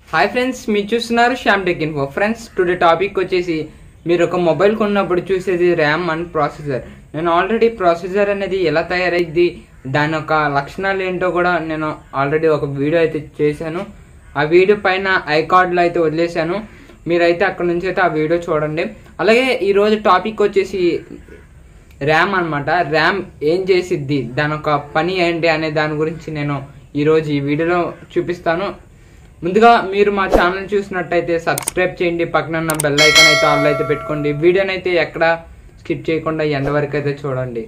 hi friends మీరు చూస్తున్నారు Shyam tech info friends today topic వచ్చేసి మీరు ఒక మొబైల్ కొన్నప్పుడు చూసేది ర్యామ్ అండ్ ప్రాసెసర్ నేను ఆల్రెడీ ప్రాసెసర్ అనేది ఎలా తయారైంది దాని యొక్క లక్షణాలు ఏంటో కూడా నేను ఆల్రెడీ ఒక వీడియో అయితే చేశాను ఆ వీడియో పైన ఐకార్డ్లో అయితే వదిలేశాను మీరైతే అక్కడ నుంచి అయితే ఆ వీడియో చూడండి అలాగే ఈరోజు టాపిక్ వచ్చేసి ర్యామ్ అన్నమాట ర్యామ్ ఏం చేసిద్ది దాని ఒక పని ఏంటి అనే దాని గురించి నేను ఈరోజు ఈ వీడియోలో చూపిస్తాను ముందుగా మీరు మా ఛానల్ చూసినట్టయితే సబ్స్క్రైబ్ చేయండి పక్కన ఉన్న బెల్ ఐకాన్ అయితే ఆల్ అయితే పెట్టుకోండి వీడియోని అయితే ఎక్కడ స్కిప్ చేయకుండా ఎండ్ వరకు అయితే చూడండి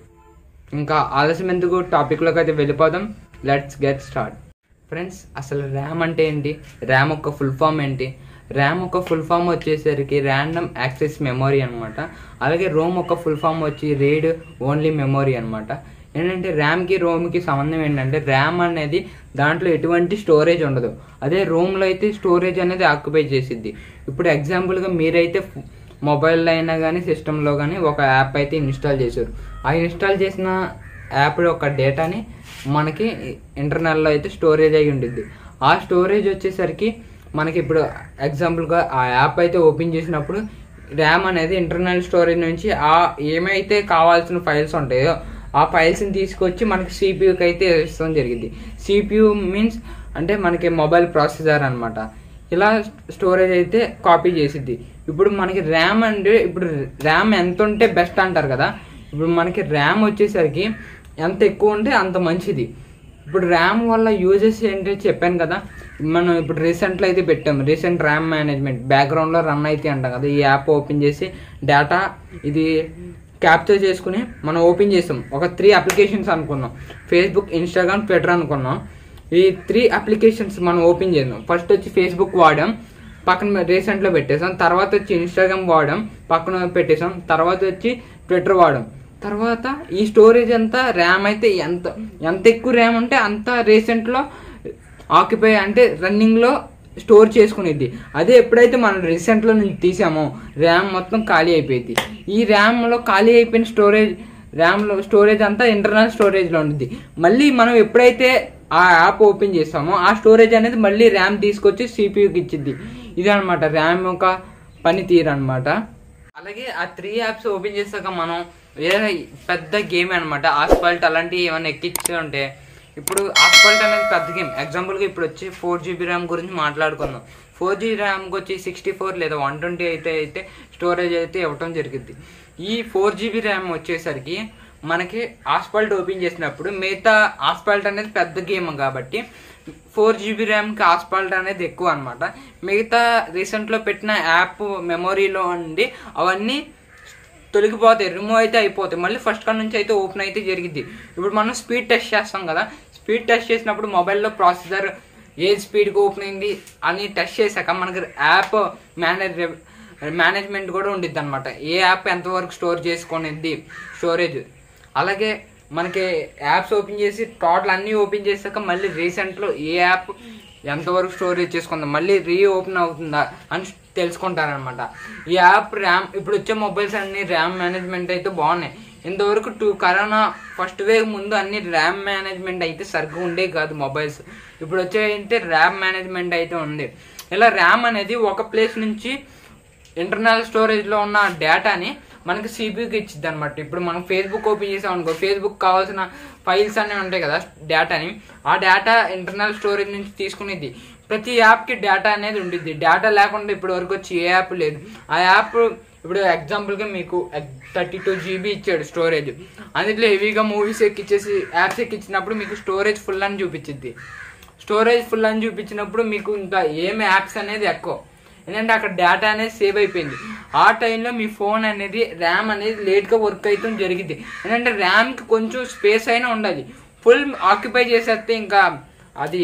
ఇంకా ఆలస్యం ఎందుకు టాపిక్లోకి అయితే వెళ్ళిపోదాం లెట్స్ గెట్ స్టార్ట్ ఫ్రెండ్స్ అసలు ర్యామ్ అంటే ఏంటి ర్యామ్ యొక్క ఫుల్ ఫామ్ ఏంటి ర్యామ్ ఒక ఫుల్ ఫామ్ వచ్చేసరికి ర్యాండమ్ యాక్సెస్ మెమొరీ అనమాట అలాగే రోమ్ ఒక ఫుల్ ఫామ్ వచ్చి రీడ్ ఓన్లీ మెమొరీ అనమాట ఏంటంటే ర్యామ్కి రోమ్కి సంబంధం ఏంటంటే ర్యామ్ అనేది దాంట్లో ఎటువంటి స్టోరేజ్ ఉండదు అదే రోమ్లో అయితే స్టోరేజ్ అనేది ఆక్యుపై చేసిద్ది ఇప్పుడు ఎగ్జాంపుల్గా మీరైతే మొబైల్లో అయినా కానీ సిస్టంలో కానీ ఒక యాప్ అయితే ఇన్స్టాల్ చేశారు ఆ ఇన్స్టాల్ చేసిన యాప్ యొక్క డేటాని మనకి ఇంటర్నల్లో అయితే స్టోరేజ్ అయి ఉండిద్ది ఆ స్టోరేజ్ వచ్చేసరికి మనకి ఇప్పుడు ఎగ్జాంపుల్గా ఆ యాప్ అయితే ఓపెన్ చేసినప్పుడు ర్యామ్ అనేది ఇంటర్నల్ స్టోరేజ్ నుంచి ఆ ఏమైతే కావాల్సిన ఫైల్స్ ఉంటాయో ఆ ఫైల్స్ని తీసుకొచ్చి మనకి సిపియూకి అయితే ఇస్తాం జరిగింది సిపియూ మీన్స్ అంటే మనకి మొబైల్ ప్రాసెసర్ అనమాట ఇలా స్టోరేజ్ అయితే కాపీ చేసిద్ది ఇప్పుడు మనకి ర్యామ్ అంటే ఇప్పుడు ర్యామ్ ఎంత ఉంటే బెస్ట్ అంటారు కదా ఇప్పుడు మనకి ర్యామ్ వచ్చేసరికి ఎంత ఎక్కువ ఉంటే అంత మంచిది ఇప్పుడు ర్యామ్ వల్ల యూజెస్ ఏంటో చెప్పాను కదా మనం ఇప్పుడు రీసెంట్లో అయితే పెట్టాం రీసెంట్ ర్యామ్ మేనేజ్మెంట్ బ్యాక్గ్రౌండ్లో రన్ అయితే అంటాం కదా ఈ యాప్ ఓపెన్ చేసి డేటా ఇది క్యాప్చర్ చేసుకుని మనం ఓపెన్ చేసాం ఒక త్రీ అప్లికేషన్స్ అనుకున్నాం ఫేస్బుక్ ఇన్స్టాగ్రామ్ ట్విట్టర్ అనుకున్నాం ఈ త్రీ అప్లికేషన్స్ మనం ఓపెన్ చేద్దాం ఫస్ట్ వచ్చి ఫేస్బుక్ వాడాం పక్కన రీసెంట్లో పెట్టేసాం తర్వాత వచ్చి ఇన్స్టాగ్రామ్ వాడాం పక్కన పెట్టేసాం తర్వాత వచ్చి ట్విట్టర్ వాడాం తర్వాత ఈ స్టోరేజ్ అంతా ర్యామ్ అయితే ఎంత ఎంత ఎక్కువ ర్యామ్ ఉంటే అంత రీసెంట్లో ఆక్యుపై అంటే రన్నింగ్లో స్టోర్ చేసుకునేది అదే ఎప్పుడైతే మనం రీసెంట్లో నుంచి తీసామో ర్యామ్ మొత్తం ఖాళీ అయిపోయింది ఈ ర్యామ్లో ఖాళీ అయిపోయిన స్టోరేజ్ ర్యామ్లో స్టోరేజ్ అంతా ఇంటర్నల్ స్టోరేజ్లో ఉంటుంది మళ్ళీ మనం ఎప్పుడైతే ఆ యాప్ ఓపెన్ చేస్తామో ఆ స్టోరేజ్ అనేది మళ్ళీ ర్యామ్ తీసుకొచ్చి సిపియూకి ఇచ్చింది ఇది అనమాట ర్యామ్ యొక్క పనితీరు అనమాట అలాగే ఆ త్రీ యాప్స్ ఓపెన్ చేశాక మనం వేరే పెద్ద గేమ్ అనమాట ఆస్ఫాల్ట్ అలాంటివి ఏమైనా ఎక్కించి ఉంటే ఇప్పుడు ఆస్ఫాల్ట్ అనేది పెద్ద గేమ్ ఎగ్జాంపుల్గా ఇప్పుడు వచ్చి ఫోర్ జీబీ ర్యామ్ గురించి మాట్లాడుకుందాం ఫోర్ జీ ర్యామ్కి వచ్చి సిక్స్టీ ఫోర్ లేదా వన్ ట్వంటీ అయితే అయితే స్టోరేజ్ అయితే ఇవ్వటం జరిగింది ఈ ఫోర్ జీబీ ర్యామ్ వచ్చేసరికి మనకి ఆస్ఫాల్ట్ ఓపెన్ చేసినప్పుడు మిగతా ఆస్ఫాల్ట్ అనేది పెద్ద గేమ్ కాబట్టి ఫోర్ జీబీ ర్యామ్కి ఆస్ఫాల్ట్ అనేది ఎక్కువ అనమాట మిగతా రీసెంట్లో పెట్టిన యాప్ మెమొరీలో ఉండి అవన్నీ తొలగిపోతాయి రిమూవ్ అయితే అయిపోతాయి మళ్ళీ ఫస్ట్ కాడ నుంచి అయితే ఓపెన్ అయితే జరిగింది ఇప్పుడు మనం స్పీడ్ టెస్ట్ చేస్తాం కదా స్పీడ్ టెస్ట్ చేసినప్పుడు మొబైల్లో ప్రాసెసర్ ఏ స్పీడ్కి ఓపెన్ అయింది అని టెస్ట్ చేశాక మనకి యాప్ మేనేజ్ మేనేజ్మెంట్ కూడా ఉండిద్ది అనమాట ఏ యాప్ ఎంతవరకు స్టోర్ చేసుకునేది స్టోరేజ్ అలాగే మనకి యాప్స్ ఓపెన్ చేసి టోటల్ అన్నీ ఓపెన్ చేశాక మళ్ళీ రీసెంట్లో ఏ యాప్ ఎంతవరకు స్టోరేజ్ చేసుకుందాం మళ్ళీ రీ ఓపెన్ అవుతుందా అని తెలుసుకుంటారనమాట ఈ యాప్ ర్యామ్ ఇప్పుడు వచ్చే మొబైల్స్ అన్ని ర్యామ్ మేనేజ్మెంట్ అయితే బాగున్నాయి ఇంతవరకు టూ కరోనా ఫస్ట్ వేవ్ ముందు అన్ని ర్యామ్ మేనేజ్మెంట్ అయితే సరిగ్గా ఉండే కాదు మొబైల్స్ ఇప్పుడు వచ్చే అయితే ర్యామ్ మేనేజ్మెంట్ అయితే ఉంది ఇలా ర్యామ్ అనేది ఒక ప్లేస్ నుంచి ఇంటర్నల్ స్టోరేజ్లో ఉన్న డేటాని మనకి సిపియూకి ఇచ్చిద్ది అనమాట ఇప్పుడు మనం ఫేస్బుక్ ఓపెన్ చేసాం అనుకో ఫేస్బుక్ కావాల్సిన ఫైల్స్ అన్నీ ఉంటాయి కదా డేటాని ఆ డేటా ఇంటర్నల్ స్టోరేజ్ నుంచి తీసుకునేది ప్రతి యాప్కి డేటా అనేది ఉండిద్ది డేటా లేకుండా ఇప్పటి వరకు వచ్చి ఏ యాప్ లేదు ఆ యాప్ ఇప్పుడు ఎగ్జాంపుల్గా మీకు థర్టీ టూ జీబీ ఇచ్చాడు స్టోరేజ్ అందులో హెవీగా మూవీస్ ఎక్కిచ్చేసి యాప్స్ ఎక్కించినప్పుడు మీకు స్టోరేజ్ ఫుల్ అని చూపించింది స్టోరేజ్ ఫుల్ అని చూపించినప్పుడు మీకు ఇంకా ఏం యాప్స్ అనేది ఎక్కువ ఏంటంటే అక్కడ డేటా అనేది సేవ్ అయిపోయింది ఆ టైంలో మీ ఫోన్ అనేది ర్యామ్ అనేది లేట్గా వర్క్ అయితే జరిగింది ఏంటంటే ర్యామ్కి కొంచెం స్పేస్ అయినా ఉండాలి ఫుల్ ఆక్యుపై చేసేస్తే ఇంకా అది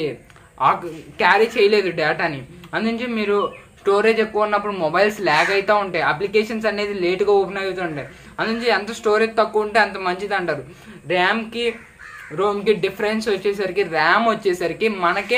క్యారీ చేయలేదు డేటాని అందుంచి మీరు స్టోరేజ్ ఎక్కువ ఉన్నప్పుడు మొబైల్స్ ల్యాగ్ అవుతూ ఉంటాయి అప్లికేషన్స్ అనేది లేట్గా ఓపెన్ అవుతూ ఉంటాయి అందుంచి ఎంత స్టోరేజ్ తక్కువ ఉంటే అంత మంచిది అంటారు ర్యామ్కి రోమ్కి డిఫరెన్స్ వచ్చేసరికి ర్యామ్ వచ్చేసరికి మనకే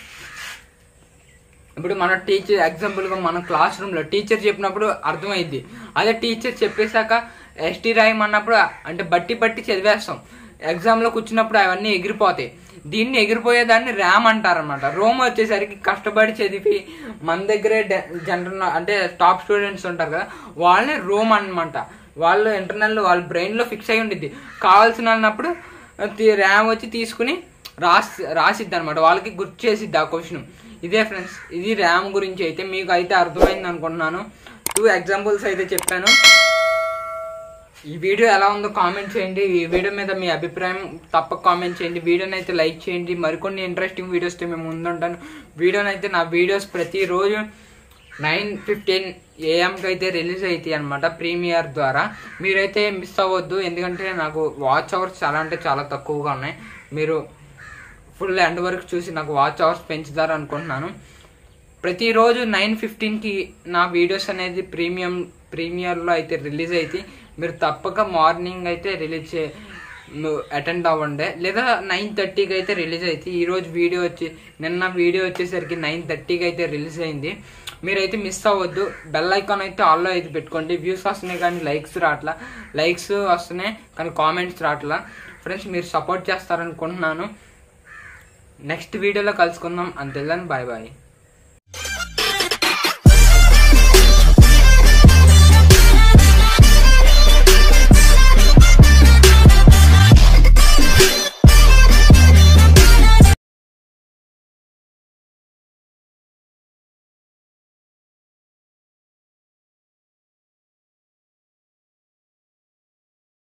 ఇప్పుడు మన టీచర్ ఎగ్జాంపుల్గా మన క్లాస్ రూమ్లో టీచర్ చెప్పినప్పుడు అర్థమైద్ది అదే టీచర్ చెప్పేశాక ఎస్టీ రాయమన్నప్పుడు అంటే బట్టి బట్టి చదివేస్తాం ఎగ్జామ్లో కూర్చున్నప్పుడు అవన్నీ ఎగిరిపోతాయి దీన్ని ఎగిరిపోయేదాన్ని ర్యామ్ అంటారనమాట రోమ్ వచ్చేసరికి కష్టపడి చదివి మన దగ్గరే జనరల్ అంటే టాప్ స్టూడెంట్స్ ఉంటారు కదా వాళ్ళని రోమ్ అనమాట వాళ్ళు ఇంటర్నల్ వాళ్ళ బ్రెయిన్లో ఫిక్స్ అయి ఉండిద్ది కావాల్సిన అన్నప్పుడు ర్యామ్ వచ్చి తీసుకుని రాసి రాసిద్ది అనమాట వాళ్ళకి గుర్తు చేసిద్ది ఆ క్వశ్చన్ ఇదే ఫ్రెండ్స్ ఇది ర్యామ్ గురించి అయితే మీకు అయితే అర్థమైంది అనుకుంటున్నాను టూ ఎగ్జాంపుల్స్ అయితే చెప్పాను ఈ వీడియో ఎలా ఉందో కామెంట్ చేయండి ఈ వీడియో మీద మీ అభిప్రాయం తప్పక కామెంట్ చేయండి వీడియోని అయితే లైక్ చేయండి మరికొన్ని ఇంట్రెస్టింగ్ వీడియోస్తో మేము ముందుంటాను వీడియోని అయితే నా వీడియోస్ ప్రతిరోజు నైన్ ఫిఫ్టీన్ ఏఎంకి అయితే రిలీజ్ అవుతాయి అనమాట ప్రీమియర్ ద్వారా మీరైతే మిస్ అవ్వద్దు ఎందుకంటే నాకు వాచ్ అవర్స్ చాలా అంటే చాలా తక్కువగా ఉన్నాయి మీరు ఫుల్ ఎండ్ వరకు చూసి నాకు వాచ్ అవర్స్ పెంచుతారు అనుకుంటున్నాను ప్రతిరోజు నైన్ ఫిఫ్టీన్కి నా వీడియోస్ అనేది ప్రీమియం ప్రీమియర్లో అయితే రిలీజ్ అయితే మీరు తప్పక మార్నింగ్ అయితే రిలీజ్ చే అటెండ్ అవ్వండి లేదా నైన్ థర్టీకి అయితే రిలీజ్ అయితే ఈరోజు వీడియో వచ్చి నిన్న వీడియో వచ్చేసరికి నైన్ థర్టీకి అయితే రిలీజ్ అయింది మీరైతే మిస్ అవ్వద్దు బెల్ ఐకాన్ అయితే ఆల్లో అయితే పెట్టుకోండి వ్యూస్ వస్తున్నాయి కానీ లైక్స్ రావట్లా లైక్స్ వస్తున్నాయి కానీ కామెంట్స్ రావట్లా ఫ్రెండ్స్ మీరు సపోర్ట్ చేస్తారనుకుంటున్నాను నెక్స్ట్ వీడియోలో కలుసుకుందాం అంతే బాయ్ బాయ్